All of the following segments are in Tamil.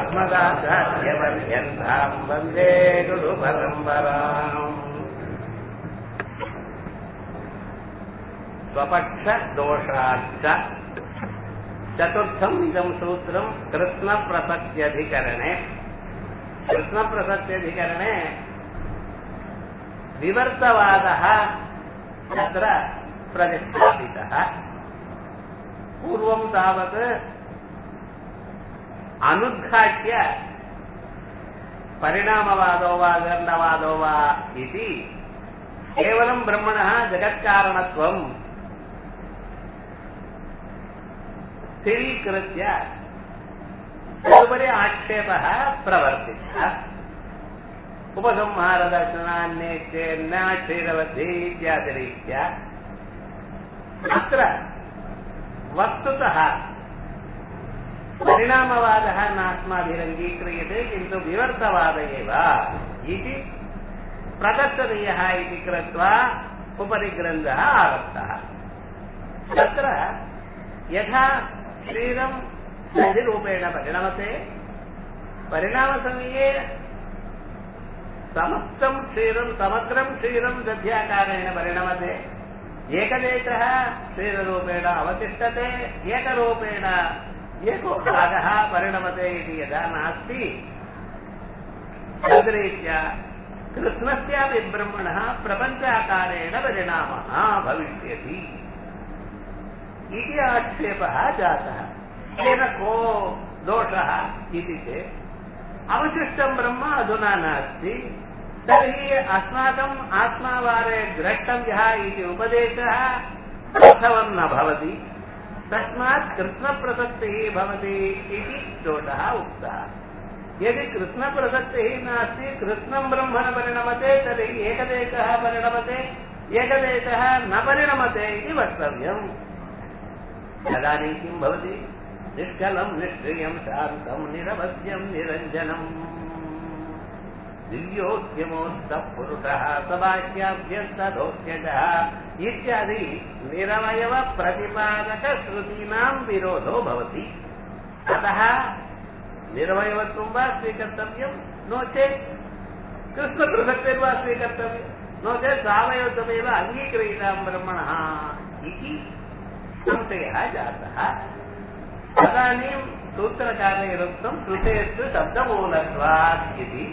अस्मदाचार्यपर्यन्ताम् वन्दे गुरुपरम्पराम् स्वपक्षदोषाच्च चतुर्थम् इदम् सूत्रम् कृत्स्नप्रसक्त्यधिकरणे कृत्स्नप्रसक्त्यधिकरणे विवर्तवादः तत्र प्रतिष्ठापितः पूर्वं तावत् अनुद्घाट्य परिणामवादो वा गण्डवादो वा इति केवलं ब्रह्मणः जगत्कारणत्वम् स्थिरीकृत्य तदुपरि आक्षेपः प्रवर्तितः उपसंहारदर्शनान्येत्ये नाक्षीरवद्धि इत्यादिरीत्या अत्र वस्तुतः परिणामवादः नास्माभिरङ्गीक्रियते किन्तु विवर्तवाद एव इति प्रदर्शनीयः इति कृत्वा उपरि ग्रन्थः आरब्धः तत्र यथा शरीरं दधिरूपेण परिणमते परिणामसमये समस्तं क्षीरं समग्रं क्षीरं दध्याकारेण परिणमते एकदेशः क्षीररूपेण अवतिष्ठते एकरूपेण एको भागः परिणमते इति यदा नास्ति तद्रीत्या कृष्णस्यापि ब्रह्मणः प्रपञ्चाकारेण परिणामः भविष्यति इति आक्षेपः जातः तेन को दोषः इति चेत् अवशिष्टं ब्रह्म अधुना नास्ति तर्हि अस्माकम् आत्मावारे द्रष्टव्यः इति उपदेशः अर्थवन् न भवति तस्मात् कृष्णप्रसक्तिः भवति इति दोषः उक्तः यदि कृष्णप्रसक्तिः नास्ति कृष्णं ब्रह्म न परिणमते तर्हि एकदेशः परिणमते एकदेशः न परिणमते इति वक्तव्यम् तदानीं किं भवति निष्कलं निष्क्रियं शान्तं निरवध्यं निरञ्जनम् दिव्योद्यमोत्तः पुरुषः सबाह्याभ्यस्तदोह्यजः इत्यादि निरवयव प्रतिपादकश्रुतीनां विरोधो भवति अतः निरवयवत्वं वा स्वीकर्तव्यं नो चेत् कृष्णपृथक्तिर्वा स्वीकर्तव्यं नो चेत् सावयवत्वमेव अङ्गीक्रियतां ब्रह्मणः इति संशयः जातः तदानीं सूत्रकारेरुक्तं कृतेस्तु शब्दमूलत्वात् इति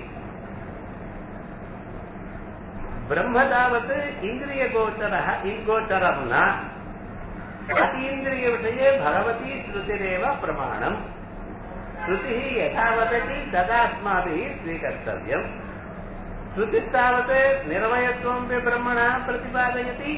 ब्रह्म तावत् इन्द्रियगोचरः गोचरं न अतीन्द्रियविषये भगवती श्रुतिरेव प्रमाणम् श्रुतिः यथा वदति तदा अस्माभिः स्वीकर्तव्यम् श्रुतिस्तावत् निर्वयत्वमपि ब्रह्मणः प्रतिपादयति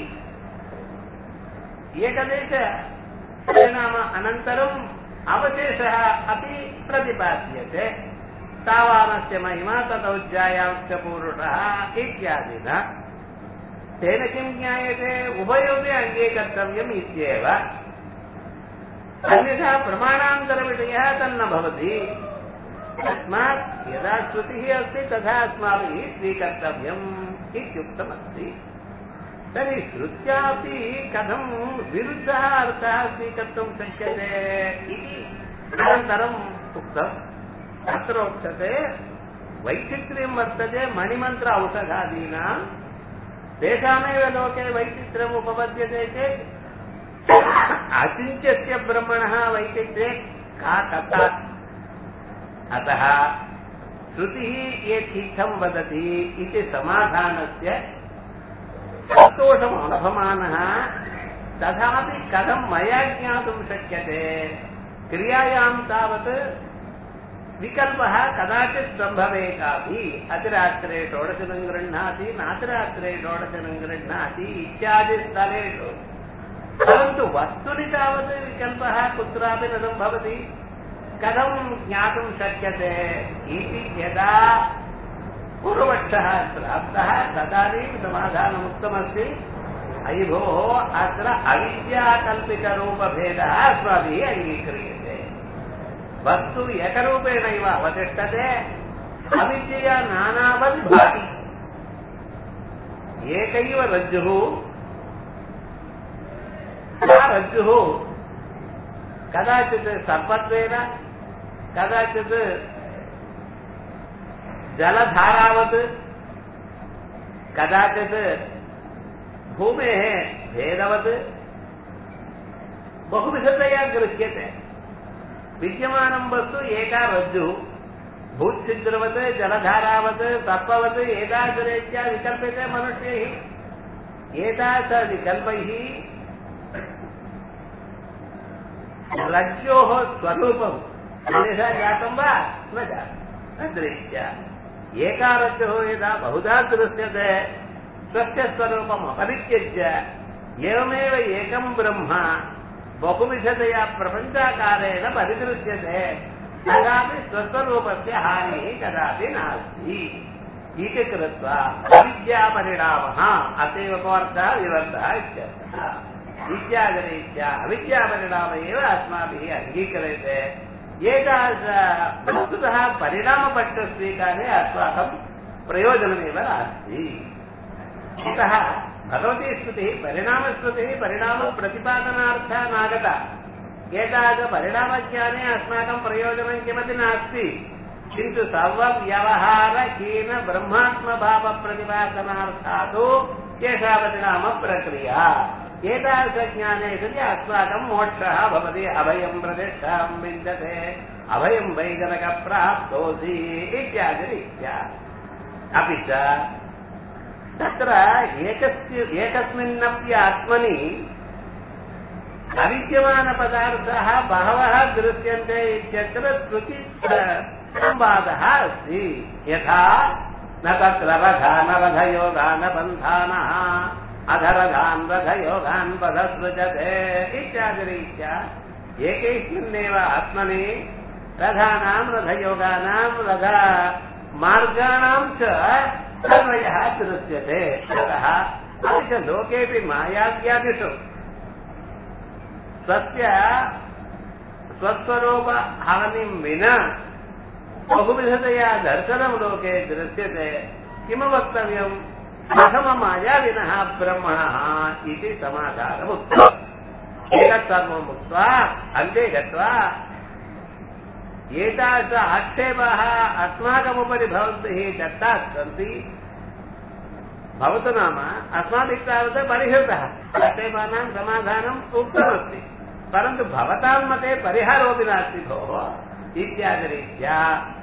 एकदेश परिणाम अनन्तरम् अवशेषः अपि प्रतिपाद्यते तावानस्य महिमा तदौज्जायांश्च पूरुषः इत्यादिना तेन किं ज्ञायते उभयोपि अङ्गीकर्तव्यम् इत्येव अन्यथा प्रमाणान्तरविषयः तन्न भवति तस्मात् यदा श्रुतिः अस्ति तथा अस्माभिः स्वीकर्तव्यम् इत्युक्तमस्ति तर्हि श्रुत्यापि कथं विरुद्धः अर्थः स्वीकर्तुं शक्यते इति अनन्तरम् उक्तम् तत्रोक्तते वैचित्र्यं वर्तते मणिमन्त्र औषधादीनां तेषामेव लोके वैचित्र्यम् उपपद्यते चेत् अचिन्त्यस्य ब्रह्मणः वैचित्र्ये का कथा अतः श्रुतिः ये तीर्थं वदति इति समाधानस्य सन्तोषम् अनुभमानः तथापि कथं मया ज्ञातुं शक्यते क्रियायां तावत् विकल्पः कदाचित् सम्भवेतापि अतिरात्रे षोडशनं गृह्णाति नातिरात्रे षोडशनं गृह्णाति इत्यादि स्थलेषु परन्तु वस्तुनि तावत् विकल्पः कुत्रापि न सम्भवति कथं ज्ञातुं शक्यते इति यदा पूर्वपक्षः प्राप्तः तदानीं समाधानमुक्तमस्ति अयि भोः अत्र अविद्याकल्पितरूपभेदः अस्माभिः अङ्गीक्रियते वस्तु एकरूपेणैव अवतिष्ठते अविद्यया नानावद् भाति एकैव रज्जुः सा रज्जुः कदाचित् सर्पत्वेन कदाचित् जलधारावत् कदाचित् भूमेः भेदवत् बहुविधतया गृह्यते विद्यमानं वस्तु एका रज्जुः भूच्छिद्रवत् जलधारावत् सर्पवत् एतादृरीत्या विकल्प्यते मनुष्यैः एतादृशविकल्पैः रज्जोः स्वरूपम् अन्यथा जातं वा न जातं तद्रीत्या एका रज्जुः यदा बहुधा दृश्यते स्वस्य स्वरूपम् अपरित्यज्य एवमेव एकं ब्रह्म बहुविधतया प्रपञ्चाकारेण परिदृश्यते कदापि स्वस्वरूपस्य हानिः कदापि नास्ति इति कृत्वा अविद्यापरिणामः अतैव कोऽर्थः विवर्तः इत्यर्थः विद्यागरीत्या अविद्यापरिणाम एव अस्माभिः अङ्गीक्रियते एतादृश वस्तुतः परिणामपक्षस्वीकारे अस्माकं प्रयोजनमेव नास्ति इतः भगवती स्तुतिः परिणामस्तुतिः परिणामप्रतिपादनार्था नागता एतादृशपरिणामज्ञाने अस्माकं प्रयोजनं किमपि नास्ति किन्तु सर्वव्यवहारहीन ब्रह्मात्मभावप्रतिपादनार्था तु एषा परिणामप्रक्रिया एतादृशज्ञाने सति अस्माकं मोक्षः भवति अभयं प्रतिष्ठां विन्दते अभयं वैगनकप्राप्तोऽसि इत्यादिरीत्या अपि च तत्र एकस्य एकस्मिन्नपि आत्मनि अविद्यमानपदार्थाः बहवः दृश्यन्ते इत्यत्र श्रुति संवादः अस्ति यथा न तत्र रथा न रथयोगान बन्धानः अधरधान् रथयोगान् पदसृजते इत्यादिरीत्या एकैस्मिन्नेव आत्मनि रथानां रथयोगानां रथ मार्गाणां च अन्वयः दृश्यते अतः अपि च लोकेऽपि मायाव्यादिषु स्वस्य स्वस्वरूपहानिं विना बहुविधतया दर्शनं लोके दृश्यते किम वक्तव्यम् प्रथममायाविनः ब्रह्मणः इति समाधानमुक्तम् एतत् सर्वम् उक्त्वा अन्ते गत्वा एतादृश आक्षेपाः अस्माकमुपरि भवद्भिः दत्ताः सन्ति भवतु नाम अस्माभिः तावत् परिहृतः आक्षेपानां समाधानम् उक्तमस्ति परन्तु भवतां मते परिहारोऽपि नास्ति भोः इत्यादिरीत्या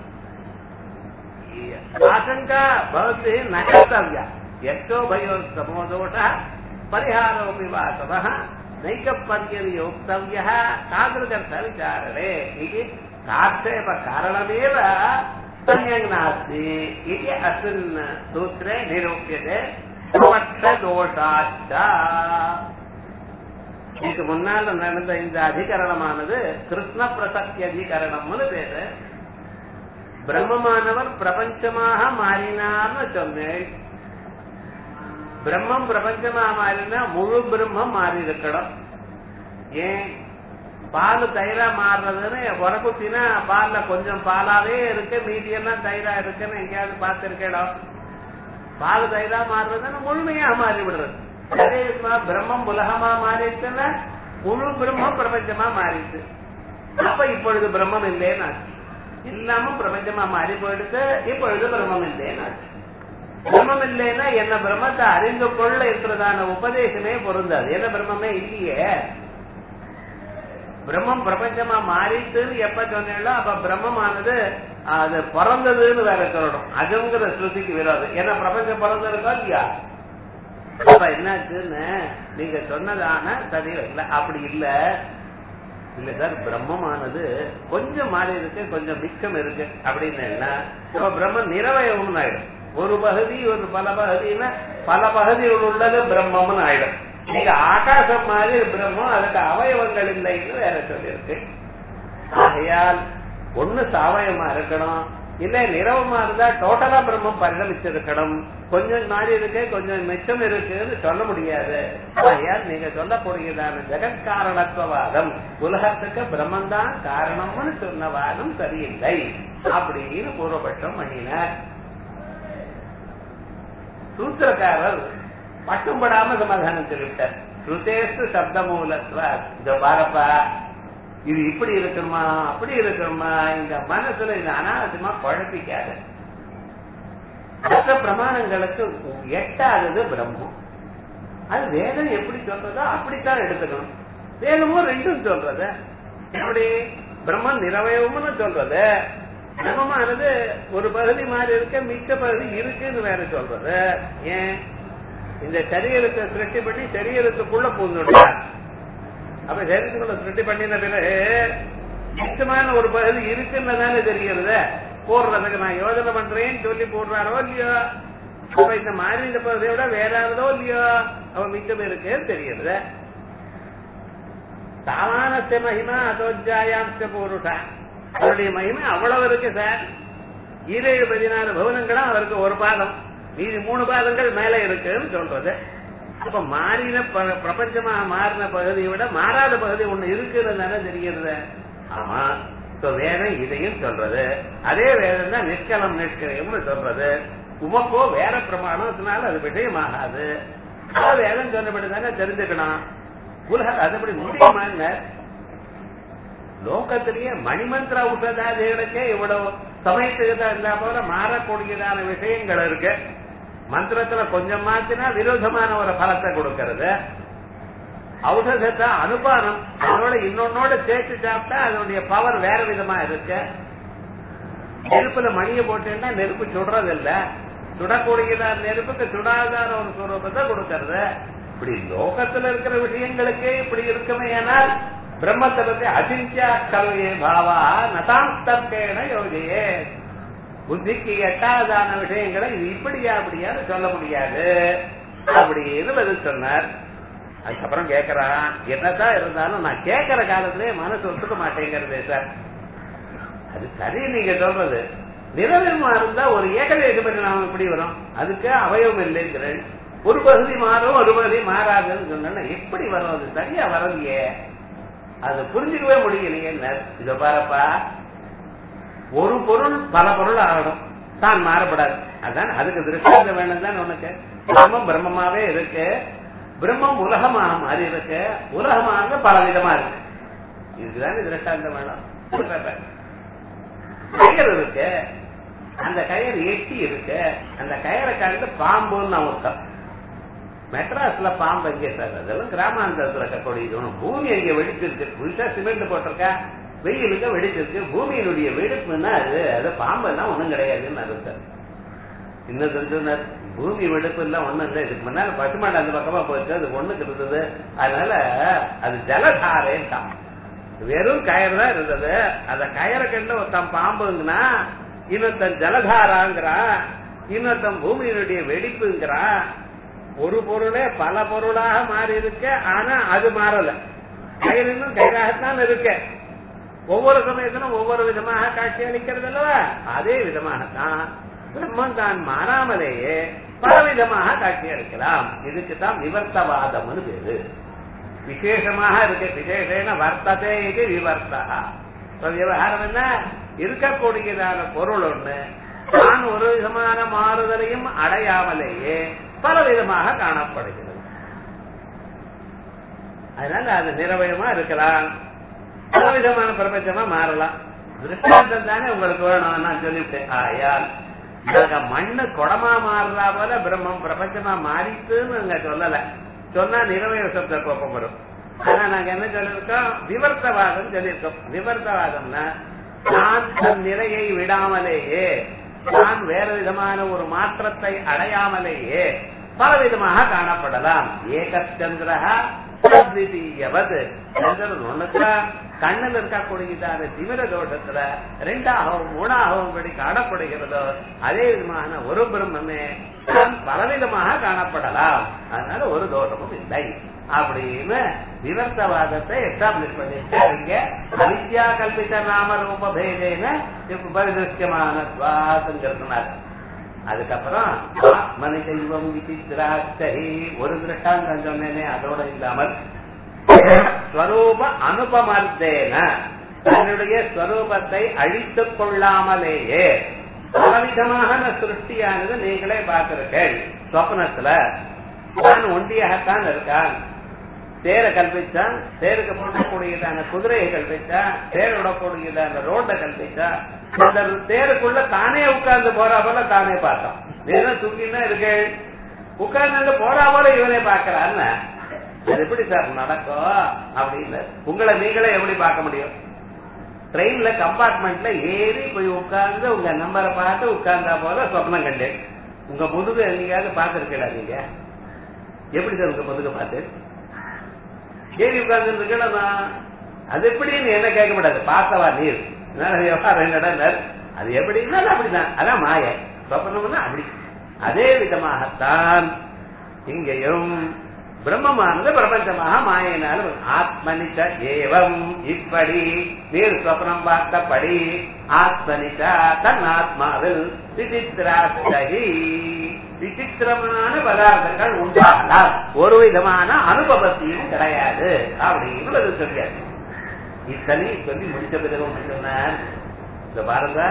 आशङ्का भवद्भिः न कर्तव्या यक्षोभयोस्तमो दोषः परिहारोऽपि वासवः नैकपर्ययोक्तव्यः तादृशविचारणे इति आक्षेपकारणमेव सम्यक् नास्ति इति अस्मिन् सूत्रे निरूप्यते பட்சதோஷாச்ச இதுக்கு முன்னால நடந்த இந்த அதிகரணமானது கிருஷ்ண பிரசக்தி அதிகரணம்னு பேரு பிரம்மமானவர் பிரபஞ்சமாக மாறினார்னு சொன்னேன் பிரம்மம் பிரபஞ்சமா மாறினா முழு பிரம்மம் மாறி இருக்கணும் ஏன் பால் தயிரா மாறுறதுன்னு உரக்குத்தினா பால்ல கொஞ்சம் பாலாவே இருக்கு மீதி எல்லாம் தயிரா இருக்குன்னு எங்கேயாவது பார்த்திருக்கேடோ பால் தயிரா மாறுறதுன்னு முழுமையா மாறி விடுறது அதே விதமா பிரம்மம் உலகமா மாறிடுச்சுன்னா முழு பிரம்மம் பிரபஞ்சமா மாறிடுச்சு அப்ப இப்பொழுது பிரம்மம் இல்லைன்னு ஆச்சு எல்லாமும் பிரபஞ்சமா மாறி போயிடுச்சு இப்பொழுது பிரம்மம் இல்லைன்னு ஆச்சு பிரம்மம் இல்லைன்னா என்ன பிரம்மத்தை அறிந்து கொள்ள இருக்கிறதான உபதேசமே பொருந்தாது என்ன பிரம்மமே இல்லையே பிரம்மம் பிரபஞ்சமா மாறிட்டுன்னு எப்ப சொன்னீங்களோ அப்ப பிரம்மமானது அது பிறந்ததுன்னு வேற சொல்லணும் அதுங்கிற ஸ்ருதிக்கு விரோதம் ஏன்னா பிரபஞ்சம் பிறந்திருக்கா இல்லையா அப்ப என்னாச்சுன்னு நீங்க சொன்னதான சரி இல்ல அப்படி இல்ல இல்ல சார் பிரம்மமானது கொஞ்சம் மாறி இருக்கு கொஞ்சம் மிச்சம் இருக்கு அப்படின்னு என்ன அப்ப பிரம்மம் நிறவயம்னு ஆயிடும் ஒரு பகுதி ஒரு பல பகுதின்னா பல பகுதியில் உள்ளது பிரம்மம்னு ஆயிடும் நீங்க ஆகாசம் மாதிரி பிரம்மம் அதுக்கு அவயவங்கள் இல்லைன்னு வேற சொல்லியிருக்கு ஆகையால் ஒண்ணு சாவயமா இருக்கணும் இல்ல நிறவமா இருந்தா டோட்டலா பிரம்மம் பரிணமிச்சிருக்கணும் கொஞ்சம் மாறி இருக்கு கொஞ்சம் மிச்சம் இருக்குன்னு சொல்ல முடியாது ஆகையால் நீங்க சொல்லக்கூடியதான ஜெகத்காரணத்துவவாதம் உலகத்துக்கு பிரம்மன் தான் காரணம்னு சொன்ன வாதம் சரியில்லை அப்படின்னு பூர்வபட்சம் பண்ணினார் சூத்திரக்காரர் பட்டும் படாம சமாதானம் சொல்லிவிட்டார் ஸ்ருதேஸ்து சப்த மூலத்துவ இந்த பாரப்பா இது இப்படி இருக்கணுமா அப்படி இருக்கணுமா இந்த மனசுல இந்த அனாவசியமா குழப்பிக்காத மற்ற பிரமாணங்களுக்கு எட்டாதது பிரம்மம் அது வேதம் எப்படி சொல்றதோ அப்படித்தான் எடுத்துக்கணும் வேதமும் ரெண்டும் சொல்றது எப்படி பிரம்மன் நிறவயவம்னு சொல்றது பிரம்மமானது ஒரு பகுதி மாதிரி இருக்க மிக்க பகுதி இருக்குன்னு வேற சொல்றது ஏன் இந்த சரீரத்தை சிருஷ்டி பண்ணி சரீரத்துக்குள்ள பூந்துட்டார் அப்ப சரீரத்துக்குள்ள சிருஷ்டி பண்ணின பிறகு மிச்சமான ஒரு பகுதி இருக்குன்னு தானே தெரிகிறது போடுறதுக்கு நான் யோஜனை பண்றேன்னு சொல்லி போடுறாரோ இல்லையோ அப்ப இந்த மாதிரி இந்த பகுதியை விட வேற யாரதோ இல்லையோ அவ மிச்சம் இருக்கு தெரியுது சாமானத்த மகிமா அதோஜாயாம்ச பூருஷா அவருடைய மகிமை அவ்வளவு இருக்கு சார் ஈரேழு பதினாறு பவனங்களும் அவருக்கு ஒரு பாதம் மீதி மூணு பாதங்கள் மேல இருக்குன்னு சொல்றது அப்ப மாறின ப- பிரபஞ்சமா மாறின பகுதியை விட மாறாத பகுதி ஒண்ணு இருக்குன்னு தானே தெரிகிறது ஆமா So வேதம் இதையும் சொல்றது அதே வேதம் தான் நிஷ்கலம் நிஷ்கரியம்னு சொல்றது உமக்கோ வேற பிரமாணத்தினால அது விஷயமாகாது அது வேதம் சொன்னபடி தானே தெரிஞ்சுக்கணும் உலக அதுபடி முடியுமாங்க லோகத்திலேயே மணிமந்திர ஔஷதாதிகளுக்கே இவ்வளவு சமயத்துக்கு இருந்தா போல மாறக்கூடியதான விஷயங்கள் இருக்கு மந்திரத்துல கொஞ்சம் மாத்தினா விரோதமான ஒரு பலத்தை கொடுக்கறது ஔஷதத்தை அனுபானம் அதோட இன்னொன்னோட சேர்த்து சாப்பிட்டா அதனுடைய பவர் வேற விதமா இருக்கு நெருப்புல மணியை போட்டேன்னா நெருப்பு சுடுறது இல்ல சுடக்கூடியதான நெருப்புக்கு சுடாதான ஒரு சுரூபத்தை கொடுக்கறது இப்படி லோகத்துல இருக்கிற விஷயங்களுக்கே இப்படி இருக்குமே ஆனால் பிரம்மத்தை பத்தி அசிந்தியா கல்வியே பாவா நதாந்தர்கேன யோகியே புத்திக்கு எட்டாவதான விஷயங்களை இது இப்படியா அப்படியான்னு சொல்ல முடியாது அப்படின்னு பதில் சொன்னார் அதுக்கப்புறம் கேக்குறான் என்னதான் இருந்தாலும் நான் கேட்கிற காலத்திலே மனசு ஒத்துக்க மாட்டேங்கிறதே சார் அது சரி நீங்க சொல்றது நிறவிமா இருந்தா ஒரு ஏகதேச நாம எப்படி வரும் அதுக்கு அவயவம் இல்லைங்கிறேன் ஒரு பகுதி மாறும் ஒரு பகுதி மாறாதுன்னு சொன்னா எப்படி வரும் அது சரியா வரலையே அது புரிஞ்சுக்கவே முடியலையே இத பாருப்பா ஒரு பொருள் பல பொருள் ஆகணும் தான் மாறப்படாது அதான் அதுக்கு திருஷ்டாந்தம் வேணும் தான் உனக்கு பிரம்மம் பிரம்மமாவே இருக்கு பிரம்மம் உலகமாக மாறி இருக்கு உலகமாக பல விதமா இருக்கு இதுக்குதானே திருஷ்டாந்தம் வேணும் கயிறு இருக்கு அந்த கயிறு எட்டி இருக்கு அந்த கயிறை கண்டு பாம்புன்னு அர்த்தம் மெட்ராஸ்ல பாம்பு எங்கே சார் அதெல்லாம் கிராமாந்தரத்துல இருக்கக்கூடியது ஒண்ணு பூமி அங்கே வெடிச்சிருக்கு புதுசா சிமெண்ட் போட்டிருக்கா வெயிலுக்கு வெடிச்சிருக்கு பூமியினுடைய வெடிப்புன்னா அது அது பாம்புன்னா ஒண்ணும் கிடையாதுன்னு அர்த்தம் இன்னும் சொன்னார் பூமி வெடிப்பு எல்லாம் ஒண்ணும் இல்லை இதுக்கு முன்னால பசுமாடு அந்த பக்கமா போச்சு அது ஒண்ணுக்கு இருந்தது அதனால அது ஜலதாரேன்ட்டான் வெறும் கயிறு தான் இருந்தது அந்த கயிறை கண்டு ஒருத்தன் பாம்புங்கன்னா இன்னொருத்தன் ஜலதாராங்கிறான் இன்னொருத்தன் பூமியினுடைய வெடிப்புங்கிறான் ஒரு பொருளே பல பொருளாக மாறி இருக்க ஆனா அது மாறல கயிறு இன்னும் கயிறாகத்தான் இருக்கு ஒவ்வொரு சமயத்திலும் ஒவ்வொரு விதமாக காட்சி அளிக்கிறது அல்லவா அதே விதமாகத்தான் பிரம்மன் தான் மாறாமலேயே பலவிதமாக காட்சி அளிக்கலாம் இதுக்கு தான் விவர்த்தவாதம்னு பேரு விசேஷமாக இருக்கு விசேஷன வர்த்ததே இது விவர்த்தா இப்ப விவகாரம் என்ன இருக்கக்கூடியதான பொருள் ஒண்ணு தான் ஒரு விதமான மாறுதலையும் அடையாமலேயே பல விதமாக காணப்படுகிறது அதனால அது நிறவயமா இருக்கலாம் பல விதமான பிரபஞ்சமா மாறலாம் திருஷ்டாந்தம் தானே உங்களுக்கு வேணும் நான் சொல்லிவிட்டேன் ஆயால் நாங்க மண்ணு குடமா மாறுறா போல பிரம்மம் பிரபஞ்சமா மாறிட்டுன்னு நாங்க சொல்லல சொன்னா நிறவய சப்த கோப்பம் வரும் ஆனா நாங்க என்ன சொல்லிருக்கோம் விவர்த்தவாதம் சொல்லியிருக்கோம் விவர்த்தவாதம்னா நான் தன் நிலையை விடாமலேயே நான் வேற விதமான ஒரு மாற்றத்தை அடையாமலேயே பல விதமாக காணப்படலாம் ஏகச்சந்திரா அத்விதீயவது சந்திரன் ஒண்ணுதான் கண்ணில் இருக்கக்கூடியதான திமிர தோஷத்துல ரெண்டாகவும் மூணாகவும் படி காணப்படுகிறதோ அதே விதமான ஒரு பிரம்மமே தான் பலவிதமாக காணப்படலாம் அதனால ஒரு தோஷமும் இல்லை அப்படின்னு விவர்த்தவாதத்தை எஸ்டாப்ளிஷ் பண்ணிருக்காங்க அவித்யா கல்பித்த நாம ரூப பேதேன பரிதிருஷ்யமானத்வாசங்கிறார் அதுக்கப்புறம் ஆத்மனி தெய்வம் விசித்திராட்சை ஒரு திருஷ்டாந்தம் சொன்னேனே அதோட இல்லாமல் ஸ்வரூப அனுபமர்த்தேன தன்னுடைய ஸ்வரூபத்தை அழித்துக் கொள்ளாமலேயே பலவிதமான சிருஷ்டியானது நீங்களே பார்த்திருக்கேன் சொப்னத்துல தான் ஒண்டியாகத்தான் இருக்கான் தேரை கல்பிச்சான் தேருக்கு போடக்கூடியதான குதிரையை கல்பிச்சான் தேர் விடக்கூடியதான ரோட்டை கல்பிச்சான் அந்த தேருக்குள்ள தானே உட்கார்ந்து போற போல தானே பார்த்தான் ஏதோ தூங்கினா இருக்கு உட்கார்ந்து போறா போல இவனே பாக்குறான்னு அது எப்படி சார் நடக்கும் அப்படின்னு உங்களை நீங்களே எப்படி பார்க்க முடியும் ட்ரெயின்ல கம்பார்ட்மெண்ட்ல ஏறி போய் உட்கார்ந்து உங்க நம்பரை பார்த்து உட்கார்ந்தா போல சொப்னம் கண்டேன் உங்க முதுகு எங்கேயாவது பார்த்துருக்கீங்களா நீங்க எப்படி சார் உங்க முதுக பார்த்து ஏறி உட்கார்ந்து இருக்கா அது எப்படின்னு என்ன கேட்க கூடாது பார்த்தவா நீர் விவகாரம் என்னடா அது எப்படின்னா அப்படிதான் அதான் மாய சொப்பனம்னா அப்படி அதே விதமாகத்தான் இங்கேயும் பிரம்மமானது பிரபஞ்சமாக மாயினால ஆத்மனிச்ச ஏவம் இப்படி நீர் சொப்னம் பார்த்தபடி ஆத்மனிச்ச தன் ஆத்மாவில் விசித்திராஸ்தகி விசித்திரமான பதார்த்தங்கள் உண்டாகலாம் ஒரு விதமான அனுபவத்தையும் கிடையாது அப்படின்னு பதில் சொல்லியாரு இத்தனையும் சொல்லி முடிச்ச பிறகு சொன்னார் இந்த பாருங்க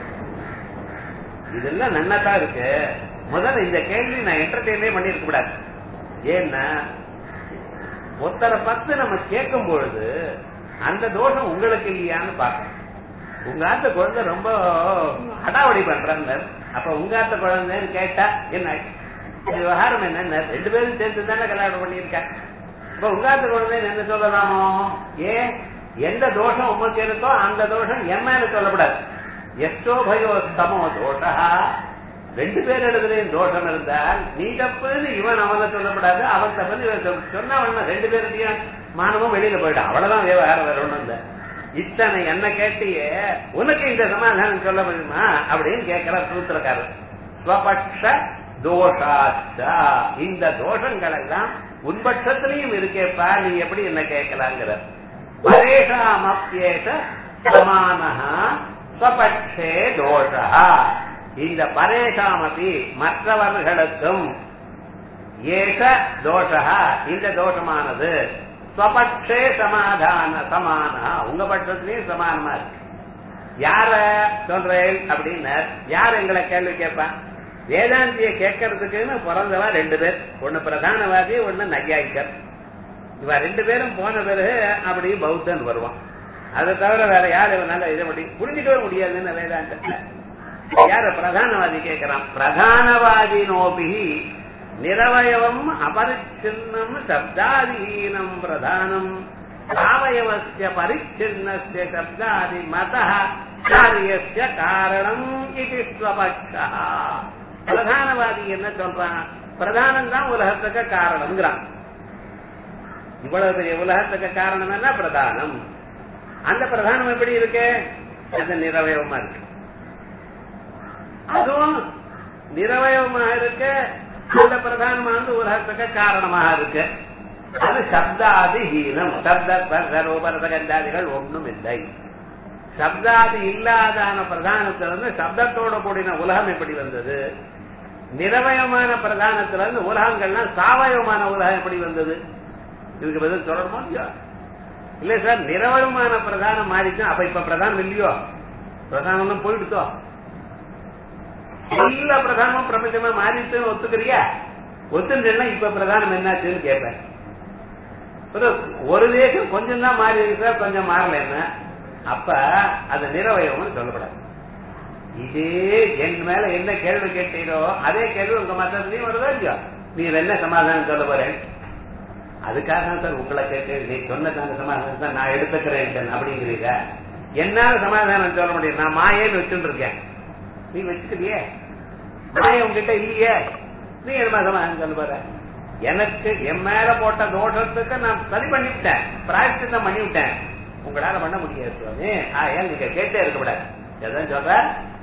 இதெல்லாம் நன்னாதான் இருக்கு முதல்ல இந்த கேள்வி நான் என்டர்டெயினே பண்ணிருக்க கூடாது ஏன்னா ஒருத்தரை பத்து நம்ம கேட்கும் பொழுது அந்த தோஷம் உங்களுக்கு இல்லையான்னு பார்க்கணும் உங்க ஆத்த குழந்தை ரொம்ப அடாவடி பண்றாங்க அப்ப உங்க ஆத்த குழந்தைன்னு கேட்டா என்ன விவகாரம் என்ன ரெண்டு பேரும் சேர்ந்து தானே கல்யாணம் பண்ணியிருக்கேன் இப்ப உங்க ஆத்த குழந்தை என்ன சொல்லலாமோ ஏன் எந்த தோஷம் உமக்கு இருக்கோ அந்த தோஷம் என் மேல சொல்லக்கூடாது எஸ்டோ பயோ சமோ தோஷா ரெண்டு பேர் இடத்துலயும் தோஷம் இருந்தால் நீ தப்புன்னு இவன் அவனை சொல்லக்கூடாது அவன் தப்புன்னு இவன் சொன்னா அவன் ரெண்டு பேருடையும் மானமும் வெளியில போயிடும் அவ்வளவுதான் விவகாரம் வேற ஒண்ணும் இல்ல இத்தனை என்ன கேட்டியே உனக்கு இந்த சமாதானம் சொல்ல முடியுமா அப்படின்னு கேட்கிறார் சூத்திரக்காரர் ஸ்வபக்ஷ தோஷாச்சா இந்த தோஷங்கள் எல்லாம் உன்பட்சத்திலையும் இருக்கேப்பா நீ எப்படி என்ன கேட்கலாங்கிற பரேஷாமப்யேஷ சமானஹா ஸ்வபக்ஷே தோஷா இந்த பரேஷாமபி மற்றவர்களுக்கும் ஏஷ தோஷா இந்த தோஷமானது ஸ்வபக்ஷே சமாதான சமான உங்க பட்சத்திலையும் சமானமா இருக்கு யார சொல்றேன் அப்படின்னு யார் எங்களை கேள்வி கேட்பான் வேதாந்திய கேட்கறதுக்குன்னு பிறந்தவா ரெண்டு பேர் ஒண்ணு பிரதானவாதி ஒண்ணு நையாய்க்கர் இவ ரெண்டு பேரும் போன பிறகு அப்படி பௌத்தன் வருவான் அதை தவிர வேற யார் இவனால இதை படி புரிஞ்சுக்கவே முடியாதுன்னு வேதாந்தத்துல யார பிரதானவாதி கேட்கிறான் பிரதானவாதி நோபி நிரவயவம் அபரிச்சின்னம் சப்தாதீனம் பிரதானம் அவயவசிய பரிச்சின்னஸ்ய சப்தாதி மத காரியஸ்ய காரணம் இது ஸ்வபக்ஷா பிரதானவாதி என்ன சொல்றான் பிரதானம் தான் உலகத்துக்கு காரணம்ங்கிறான் இவ்வளவு பெரிய உலகத்துக்கு காரணம் என்ன பிரதானம் அந்த பிரதானம் எப்படி இருக்கு அது நிரவயவமா இருக்கு அதுவும் நிரவயமா இருக்கு அந்த பிரதானமானது உலகத்துக்கு காரணமாக இருக்கு அது சப்தாதிஹீனம் சப்தரூபரசகண்டாதிகள் ஒண்ணும் இல்லை சப்தாதி இல்லாதான பிரதானத்திலிருந்து சப்தத்தோட கூடின உலகம் எப்படி வந்தது நிரவயமான பிரதானத்திலிருந்து உலகங்கள்லாம் சாவயமான உலகம் எப்படி வந்தது இதுக்கு பதில் சொல்லணுமா இல்லையா இல்ல சார் நிரவயமான பிரதானம் மாறிச்சு அப்ப இப்ப பிரதானம் இல்லையோ பிரதானம் போயிடுத்தோ எல்லா பிரதானமும் பிரபஞ்சமா மாறிச்சுன்னு ஒத்துக்கிறியா ஒத்துனா இப்ப பிரதானம் என்னாச்சுன்னு கேட்பேன் ஒரு தேசம் கொஞ்சம் தான் மாறி இருக்கு சார் கொஞ்சம் மாறல என்ன அப்ப அது நிறவயம்னு சொல்லப்படாது இதே என் மேல என்ன கேள்வி கேட்டீரோ அதே கேள்வி உங்க மத்தத்துலயும் வருதா இல்லையா நீ என்ன சமாதானம் சொல்ல போறேன் அதுக்காக தான் சார் உங்களை கேட்டு நீ சொன்ன அந்த சமாதானம் தான் நான் எடுத்துக்கிறேன் அப்படிங்கிறீங்க என்னால சமாதானம் சொல்ல முடியும் நான் மாயேன்னு வச்சுட்டு இருக்கேன் நீ வச்சுக்கிறியே மாய உங்ககிட்ட இல்லையே நீ என்ன சமாதானம் சொல்ல போற எனக்கு என் மேல போட்ட தோஷத்துக்கு நான் சரி பண்ணிவிட்டேன் பிராய்ச்சித்தம் பண்ணிவிட்டேன் உங்களால பண்ண முடியாது சுவாமி ஏன் நீங்க கேட்டே இருக்கக்கூடாது எதான் சொல்ற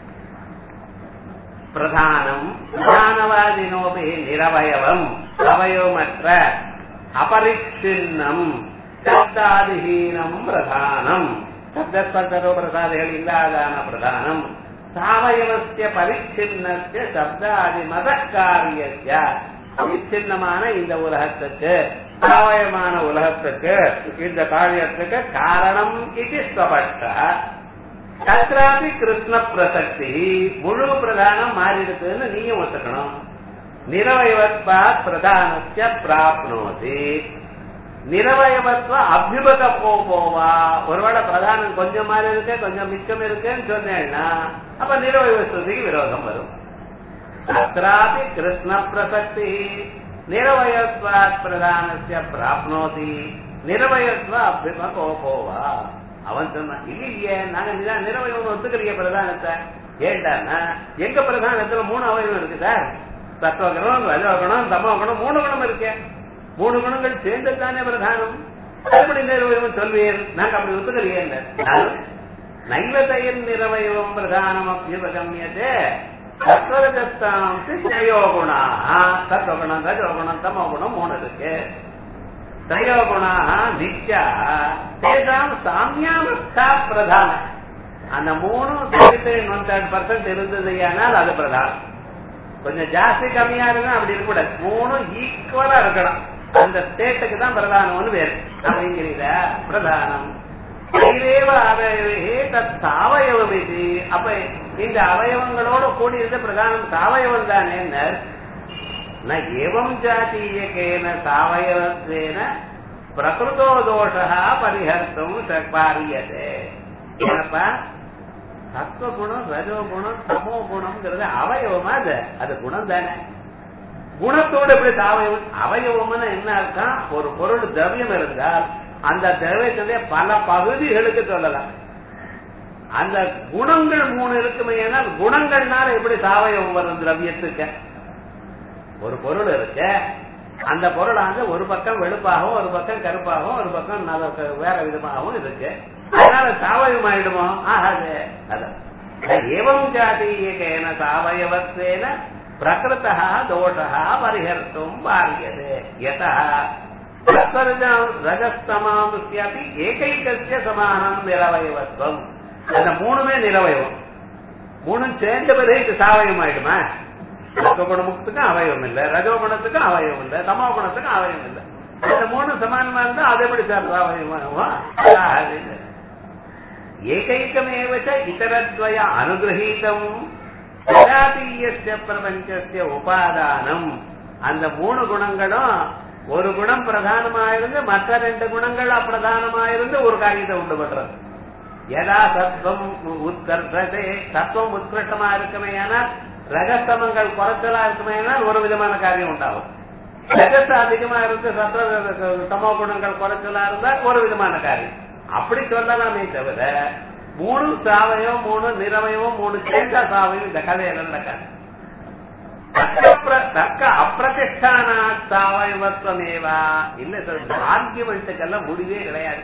பிரதானம் பிரதானவாதினோபி நிரவயவம் அவயவமற்ற அபரிச்சின்னம் சப்தாதிஹீனம் பிரதானம் சப்தஸ்பர்தரோ பிரசாதிகள் இல்லாதான பிரதானம் சாவயவசிய பரிச்சின்னத்திய சப்தாதி மத காரியத்திய பரிச்சின்னமான இந்த உலகத்துக்கு சாவயமான உலகத்துக்கு இந்த காரியத்துக்கு காரணம் இது ஸ்வபட்ச தத்ராபி கிருஷ்ண பிரசக்தி முழு பிரதானம் மாறிடுதுன்னு நீயும் ஒத்துக்கணும் நிரவயவத்வா பிரதானஸ்ய பிராப்னோதி நிரவயவத்வ அபியுபக போவா ஒருவேளை பிரதானம் கொஞ்சம் மாறி இருக்கு கொஞ்சம் மிச்சம் இருக்குன்னு சொன்னேன்னா அப்ப நிரவயவஸ்துதிக்கு விரோதம் வரும் तत्रापि कृष्णप्रसक्तिः निरवयत्वात् प्रधानस्य प्राप्नोति நிரவயத்வ அபிமகோபோ வா அவன் சொன்னான் இல்லையே நாங்க நிரா- நிரவயம் ஒத்துக்கிறிய பிரதானத்தை ஏண்டான்னா எங்க பிரதானத்துல மூணு அவயவம் இருக்கு சார் சத்துவகுணம் ரஜோகுணம் தமோகுணம் மூணு குணம் இருக்கே மூணு குணங்கள் சேர்ந்து தானே பிரதானம் எப்படி நிரவயம் சொல்வீர் நாங்க அப்படி ஒத்துக்கலையே நைவதையின் நிரவயவம் பிரதானம் அபியுபகமியதே சத்வரஜஸ்தாம் ஞயோகுணா சத்வகுணம் ரஜோகுணம் தமோகுணம் மூணு இருக்கு त्रयोगुणाः नित्याः तेषां साम्यावस्था பிரதானம் அந்த மூணு தேர்ட்டி ஒன் தேர்ட் பர்சன்ட் இருந்தது ஆனால் அது பிரதானம் கொஞ்சம் ஜாஸ்தி கம்மியா இருக்கணும் அப்படி இருக்கக்கூடாது மூணு ஈக்குவலா இருக்கணும் அந்த ஸ்டேட்டுக்கு தான் பிரதானம்னு வேறு அப்படிங்கிறீங்க பிரதானம் தைரேவ அவயவே தத் சாவயவம் இது அப்ப இந்த அவயவங்களோட கூடி இருந்த பிரதானம் சாவயவம் தானே न एवं जातीयकेन सावयवत्वेन प्रकृतो दोषः परिहर्तुं पार्यते ಏನಪ್ಪಾ சத்துவகுணம் ரஜோகுணம் தமோ குணம்ங்கிறது அவயவமா அது அது குணம் தானே குணத்தோடு எப்படி அவயவம் அவயவம்னு என்ன அர்த்தம் ஒரு பொருள் திரவியம் இருந்தால் அந்த திரவியத்திலே பல பகுதிகளுக்கு சொல்லலாம் அந்த குணங்கள் மூணு இருக்குமே ஏனால் குணங்கள்னால எப்படி சாவயவம் வரும் திரவியத்துக்கு ஒரு பொருள் இருக்கு அந்த பொருளானது ஒரு பக்கம் வெளுப்பாகவும் ஒரு பக்கம் கருப்பாகவும் ஒரு பக்கம் நல்ல- வேற விதமாகவும் இருக்கு அதனால சாவயம் ஆயிடுமோ ஆகாது அதான் ஏவம் ஜாதீயகேன சாவயவத்வேன பிரகிருத்தா தோஷா பரிஹர்த்தும் பாரியது யதா ரத்தரஜம் ரஜஸ்தமாமுஸ்யாபி ஏகைக்கசிய சமானம் நிரவயவத்வம் அந்த மூணுமே நிரவயவம் மூணும் சேர்ந்த பிறகு இது சாவயம் ஆயிடுமா சத்துவகுணமுத்துக்கும் அவயவம் இல்ல ரஜோகுணத்துக்கும் அவயவம் இல்ல தமோ குணத்துக்கும் அவயவம் இல்ல இந்த மூணு சமானமா இருந்தா அது எப்படி சார் அவயவம் ஏகைக்கமேவ ச இதரத்வய அனுகிரகீதம் சஜாதீயஸ்ய பிரபஞ்சஸ்ய உபாதானம் அந்த மூணு குணங்களும் ஒரு குணம் பிரதானமாயிருந்து மற்ற ரெண்டு குணங்கள் அப்பிரதானமாயிருந்து ஒரு காரியத்தை உண்டு பண்றது யதா சத்வம் உத்கர்ஷதே சத்துவம் உத்கிருஷ்டமா இருக்குமே ஆனால் ரகசமங்கள் குறைச்சலா இருக்குமே ஆனால் ஒரு விதமான காரியம் உண்டாகும் ரகச அதிகமா இருந்து சத்துவ சமோ குணங்கள் குறைச்சலா இருந்தா ஒரு விதமான காரியம் அப்படி சொல்லலாமே தவிர மூணு சாவயம் மூணு நிறவயமும் மூணு சேர்ந்தா சாவயம் இந்த கதையில நடக்காது தக்க பிர- தக்க அப்பிரதிஷ்டான சாவயவத்வமேவா இல்ல சார் ஆர்கியுமெண்ட்டுக்கெல்லாம் முடிவே கிடையாது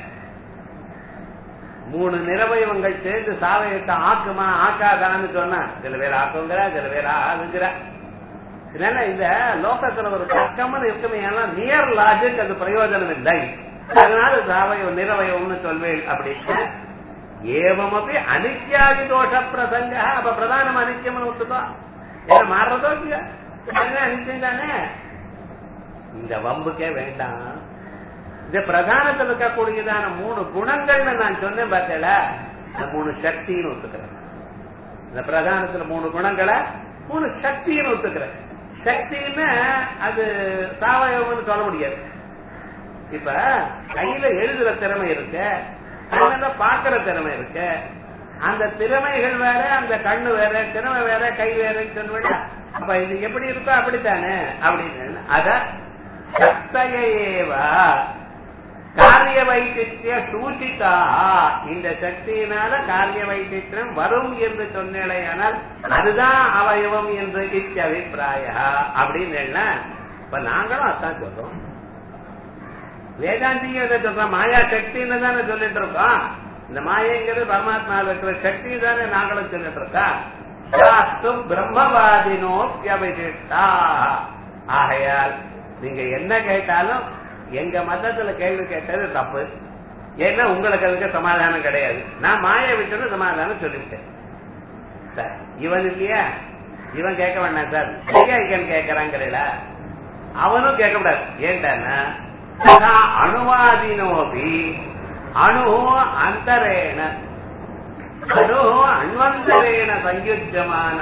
மூணு நிறவயவங்கள் சேர்ந்து சாவயத்தை ஆக்குமா ஆக்காதான்னு சொன்னா சில பேர் ஆக்குங்கிற சில பேர் ஆகுங்கிற இல்லைன்னா இந்த லோகத்துல ஒரு தக்கம்னு இருக்குமே ஏன்னா நியர் லாஜிக் அது பிரயோஜனம் இல்லை அதனால சாவயம் நிறவயம்னு சொல்வேன் அப்படின்னு ஏவமப்பி அனித்யாதி தோஷ பிரசங்க அப்ப பிரதானம் அனித்தியம்னு ஒத்துக்கோ என்ன மாறுறதோ இல்லையா அதுதான் அனித்தியம் தானே இந்த வம்புக்கே வேண்டாம் இந்த பிரதானத்தில் இருக்கக்கூடியதான மூணு குணங்கள்னு நான் சொன்னேன் பார்த்தல இந்த மூணு சக்தின்னு ஒத்துக்கிறேன் இந்த பிரதானத்துல மூணு குணங்களை மூணு சக்தின்னு ஒத்துக்கிறேன் சக்தின்னா அது சாவயவம்னு சொல்ல முடியாது இப்ப கையில எழுதுற திறமை இருக்கு கண்ணுல பாக்குற திறமை இருக்கு அந்த திறமைகள் வேற அந்த கண்ணு வேற திறமை வேற கை வேறன்னு சொல்லுவேன் அப்ப இது எப்படி இருக்கோ அப்படித்தானே அப்படின்னு அத சக்தையேவா காரிய வைத்திய சூச்சிதா இந்த சக்தியினால காரிய வைத்தியம் வரும் என்று சொன்னேனால் அதுதான் அவயவம் என்று இத்தியபிப்பிராய அப்படின்னு என்ன இப்ப நாங்களும் அதான் சொல்றோம் வேதாந்தியும் எதை சொல்றோம் மாயா சக்தின்னு தானே சொல்லிட்டு இருக்கோம் இந்த மாயங்கிறது பரமாத்மாவில் இருக்கிற சக்தி தானே நாங்களும் சொல்லிட்டு இருக்கோம் சாஸ்து பிரம்மவாதினோப்பியபிஷிஷ்டா ஆகையால் நீங்க என்ன கேட்டாலும் எங்க மதத்துல கேள்வி கேட்டது தப்பு ஏன்னா உங்களுக்கு அதுக்கு சமாதானம் கிடையாது நான் மாய விட்டுன்னு சமாதானம் சொல்லிவிட்டேன் சார் இவன் இல்லையா இவன் கேட்க வேண்டாம் சார் ஐயாய்க்கன் கேட்கறாங்கிறீல அவனும் கேட்கக்கூடாது ஏன்டான்னா சதா அணுவாதினோபி அணு அந்தரேன அணு அண்வந்தரேன சயுஜமான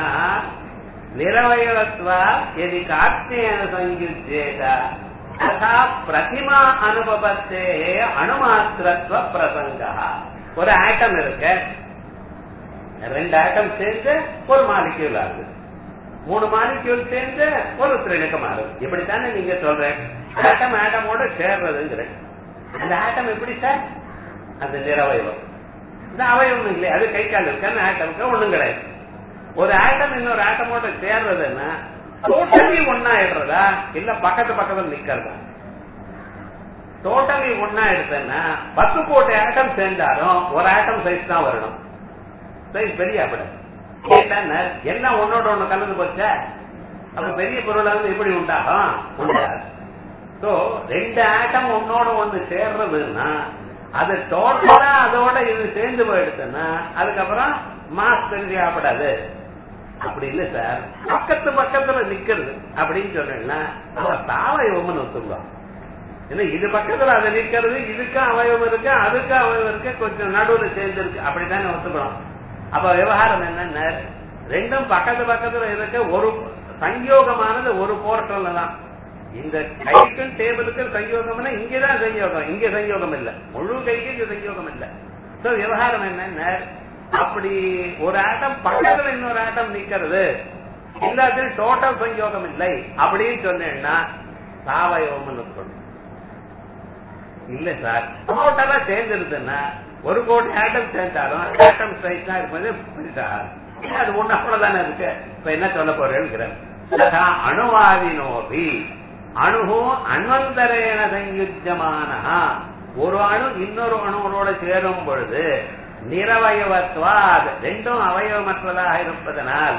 நிரவயவத்வா எதி கார்த்தேன சயுஜேத ததா பிரதிமா அனுபவத்தே அணுமாத்திரத்துவ பிரசங்கா ஒரு ஆட்டம் இருக்கு ரெண்டு ஆட்டம் சேர்ந்து ஒரு மாலிக்யூல் ஆகுது மூணு மாலிக்யூல் சேர்ந்து ஒரு திரிணுக்கு மாறும் இப்படித்தானே நீங்க சொல்றேன் ஆட்டம் ஆட்டமோட சேர்றதுங்கிற அந்த ஆட்டம் எப்படி சார் அந்த நிறவயவம் இந்த அவயவம் இல்லை அது கை கால் இருக்கான்னு ஆட்டமுக்கு ஒண்ணும் கிடையாது ஒரு ஆட்டம் இன்னொரு ஆட்டமோட சேர்றதுன்னா டோட்டலி ஒன்னாயிடுறதா இல்ல பக்கத்து பக்கத்துல நிக்கிறதா டோட்டலி ஒன்னா எடுத்தேன்னா பத்து கோடி ஆட்டம் சேர்ந்தாலும் ஒரு ஆட்டம் சைஸ் தான் வரணும் சைஸ் பெரிய அப்படி கேட்டா என்ன ஒன்னோட ஒண்ணு கலந்து போச்சா அப்ப பெரிய பொருளாவது எப்படி உண்டாகும் உண்டாது சோ ரெண்டு ஆட்டம் ஒன்னோட ஒண்ணு சேர்றதுன்னா அது டோட்டலா அதோட இது சேர்ந்து போயிடுச்சுன்னா அதுக்கப்புறம் மாஸ் தெரிஞ்சு ஆகப்படாது அப்படி இல்ல சார் பக்கத்து பக்கத்துல நிக்கிறது அப்படின்னு சொன்னீங்கன்னா தாவயவம்னு ஒத்துக்கலாம் ஏன்னா இது பக்கத்துல அது நிக்கிறது இதுக்கும் அவயவம் இருக்கு அதுக்கும் அவயவம் இருக்கு கொஞ்சம் நடுவுல சேர்ந்து இருக்கு அப்படித்தானே ஒத்துக்கணும் அப்ப விவகாரம் என்னன்னா ரெண்டும் பக்கத்து பக்கத்துல இருக்க ஒரு சங்கயோகமானது ஒரு போர்ட்டல்ல தான் இந்த கைக்கும் டேபிளுக்கும் சங்கயோகம்னா இங்கதான் சங்கயோகம் இங்க சங்கயோகம் இல்ல முழு கைக்கு இங்க சங்கயோகம் இல்ல சோ விவகாரம் என்னன்னா அப்படி ஒரு ஆட்டம் பக்கத்துல இன்னொரு ஆட்டம் நிக்கிறது எல்லாத்தையும் டோட்டல் சங்கயோகம் இல்லை அப்படின்னு சொன்னேன்னா சாவயவம் சொல்லணும் இல்ல சார் டோட்டலா சேர்ந்துருதுன்னா ஒரு கோடி ஆட்டம் சேர்ந்தாலும் ஆட்டம் சைஸ் தான் இருப்பது பெருசா அது ஒண்ணு அவ்வளவுதானே இருக்கு இப்ப என்ன சொல்ல போறேன் அணுவாதினோபி அணுகு அன்வந்தரேன சயுஜமான ஒரு அணு இன்னொரு அணுவோட சேரும் பொழுது நிரவயவத்வாத் ரெண்டும் அவயவமற்றதாக இருப்பதனால்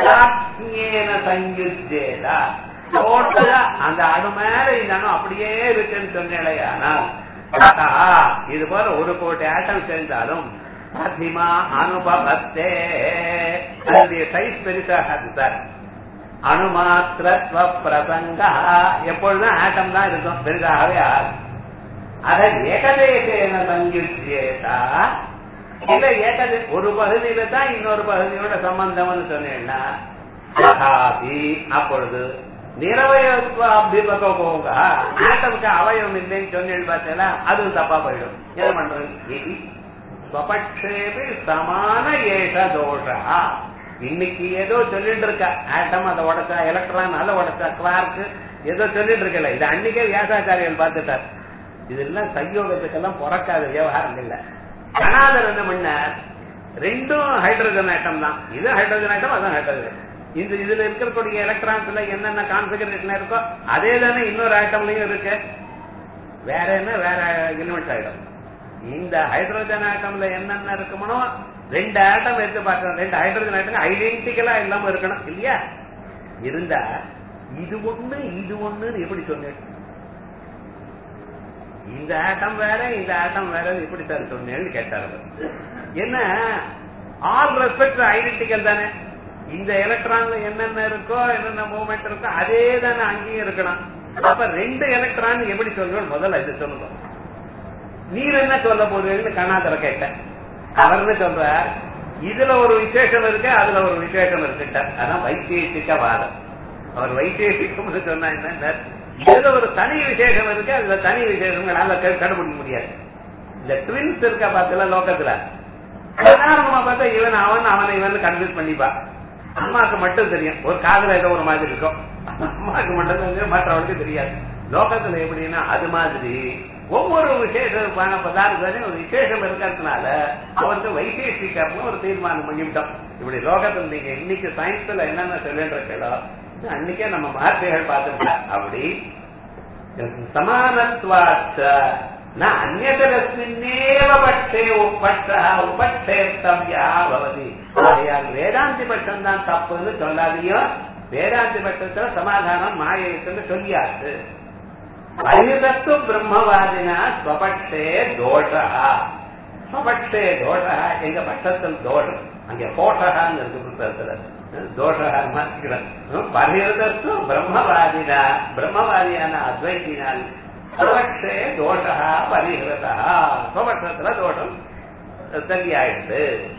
சயுஜேதா டோட்டலா அந்த அணு மேல இந்த அணு அப்படியே இருக்குன்னு சொன்னேடையானால் இது போல ஒரு கோடி ஆட்டம் சேர்ந்தாலும் மதிமா அனுபவத்தே அதனுடைய சைஸ் பெருசாகாது சார் அணுமாத்திரத்வ பிரசங்க எப்பொழுதும் ஆட்டம் தான் இருக்கும் பெரிதாகவே ஆகும் அதை ஏகதேசேன சங்கிச்சேதா இல்ல ஏகதே ஒரு பகுதியில தான் இன்னொரு பகுதியோட சம்பந்தம்னு சொன்னேன்னா அப்பொழுது நிறவயத்வாபிபகோக ஆட்டமுக்கு அவயவம் இல்லைன்னு சொன்னேன் பார்த்தீங்களா அது தப்பா போயிடும் என்ன பண்றது ஸ்வபக்ஷேபி சமான ஏஷ தோஷா இன்னைக்கு ஏதோ சொல்லிட்டு இருக்க ஆட்டம் அதை உடச்சா எலக்ட்ரான் அதை உடச்சா கிளார்க் ஏதோ சொல்லிட்டு இருக்கல இது அன்னைக்கே வியாசாச்சாரியர்கள் பார்த்துட்டார் இதெல்லாம் சயோகத்துக்கெல்லாம் பிறக்காத விவகாரம் இல்ல கணாதர் என்ன பண்ணார் ரெண்டும் ஹைட்ரஜன் ஆட்டம் தான் இது ஹைட்ரஜன் ஆட்டம் அதான் ஹைட்ரஜன் இந்த இதுல இருக்கக்கூடிய எலக்ட்ரான்ஸ்ல என்னென்ன கான்பிகரேஷன் இருக்கோ அதே தானே இன்னொரு ஆட்டம்லயும் இருக்கு வேற என்ன வேற எலிமெண்ட் ஆயிடும் இந்த ஹைட்ரஜன் ஆட்டம்ல என்னென்ன இருக்குமோ ரெண்டு ஆட்டம் எடுத்து பார்க்கணும் ரெண்டு ஹைட்ரஜன் ஆட்டம் ஐடென்டிக்கலா இல்லாம இருக்கணும் இல்லையா இருந்தா இது ஒண்ணு இது ஒண்ணுன்னு எப்படி சொன்னேன் இந்த ஆட்டம் வேற இந்த ஆட்டம் வேற எப்படி சார் சொன்னேன்னு கேட்டாரு என்ன ஆல் ரெஸ்பெக்ட் ஐடென்டிக்கல் தானே இந்த எலக்ட்ரான்ல என்னென்ன இருக்கோ என்னென்ன மூவ்மெண்ட் இருக்கோ அதே தானே அங்கேயும் இருக்கணும் அப்ப ரெண்டு எலக்ட்ரான் எப்படி சொல்றோம் முதல்ல இது சொல்லுங்க நீர் என்ன சொல்ல போறீங்கன்னு கண்ணாதர கேட்டேன் அவர் என்ன சொல்ற இதுல ஒரு விசேஷம் இருக்கு அதுல ஒரு விசேஷம் இருக்குட்ட அதான் வைத்தேசிக்க வாதம் அவர் வைத்தேசிக்கம் சொன்னா என்ன இதுல ஒரு தனி விசேஷம் இருக்கு அதுல தனி விசேஷங்களால கண்டுபிடிக்க முடியாது இந்த ட்வின்ஸ் இருக்கா பார்த்தல லோக்கத்துல சாதாரணமா பார்த்தா இவன் அவன் அவனை இவன் கன்வின்ஸ் பண்ணிப்பா அம்மாக்கு மட்டும் தெரியும் ஒரு காதல ஏதோ ஒரு மாதிரி இருக்கும் அம்மாக்கு மட்டும் தெரியும் மற்றவனுக்கு தெரியாது லோகத்துல எப்படின்னா அது மாதிரி ஒவ்வொரு விசேஷமான பதார்த்தம் ஒரு விசேஷம் இருக்கிறதுனால அவருக்கு வைசேஷிகர்னு ஒரு தீர்மானம் பண்ணிவிட்டோம் இப்படி லோகத்துல நீங்க இன்னைக்கு சயின்ஸ்ல என்னென்ன சொல்லின்றீங்களோ அன்னைக்கே நம்ம வார்த்தைகள் பார்த்துட்டோம் அப்படி சமானத்வாச்ச ந அந்நதரஸ்மின்னேவ பட்சே பட்சா உபட்சேத்தவ்யா பவதி ஆகையால் வேதாந்தி பட்சம் தான் தப்புன்னு சொல்லாதையும் வேதாந்தி பட்சத்துல சமாதானம் மாயத்துன்னு சொல்லியாச்சு பரிதத்து பிரம்மவாதினா ஸ்வபட்சே தோஷா ஸ்வபட்சே தோஷா எங்க பட்சத்தில் தோஷம் அங்க கோஷகான்னு இருக்கு புத்தகத்துல தோஷகா பரிதத்து பிரம்மவாதினா பிரம்மவாதியான அத்வைத்தினால் ஸ்வபட்சே தோஷா பரிஹிருதா ஸ்வபட்சத்துல தோஷம் சரியாயிடுது